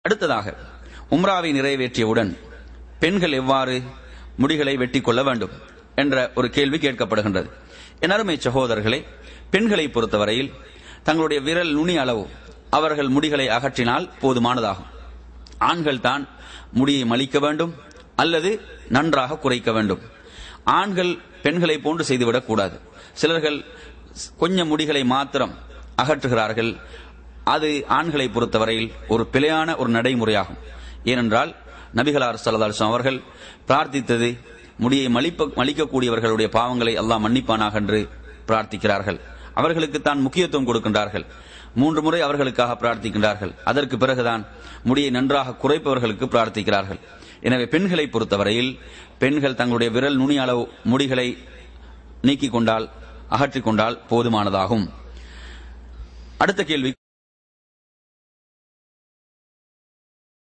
அடுத்ததாக உம்ராவை நிறைவேற்றியவுடன் பெண்கள் எவ்வாறு முடிகளை வெட்டி கொள்ள வேண்டும் என்ற ஒரு கேள்வி கேட்கப்படுகின்றது என் அருமை சகோதரர்களே பெண்களை பொறுத்தவரையில் தங்களுடைய விரல் நுனி அளவு அவர்கள் முடிகளை அகற்றினால் போதுமானதாகும் ஆண்கள் தான் முடியை மலிக்க வேண்டும் அல்லது நன்றாக குறைக்க வேண்டும் ஆண்கள் பெண்களை போன்று செய்துவிடக் கூடாது சிலர்கள் கொஞ்சம் முடிகளை மாத்திரம் அகற்றுகிறார்கள் அது ஆண்களை பொறுத்தவரையில் ஒரு பிழையான ஒரு நடைமுறையாகும் ஏனென்றால் நபிகளார் சல்லதாசம் அவர்கள் பிரார்த்தித்தது முடியை மலிப்ப மலிக்கக்கூடியவர்களுடைய பாவங்களை எல்லாம் மன்னிப்பானாக என்று பிரார்த்திக்கிறார்கள் அவர்களுக்கு தான் முக்கியத்துவம் கொடுக்கின்றார்கள் மூன்று முறை அவர்களுக்காக பிரார்த்திக்கின்றார்கள் அதற்கு பிறகுதான் முடியை நன்றாக குறைப்பவர்களுக்கு பிரார்த்திக்கிறார்கள் எனவே பெண்களை பொறுத்தவரையில் பெண்கள் தங்களுடைய விரல் நுனி அளவு முடிகளை நீக்கிக் கொண்டால் அகற்றிக் கொண்டால் போதுமானதாகும் அடுத்த கேள்வி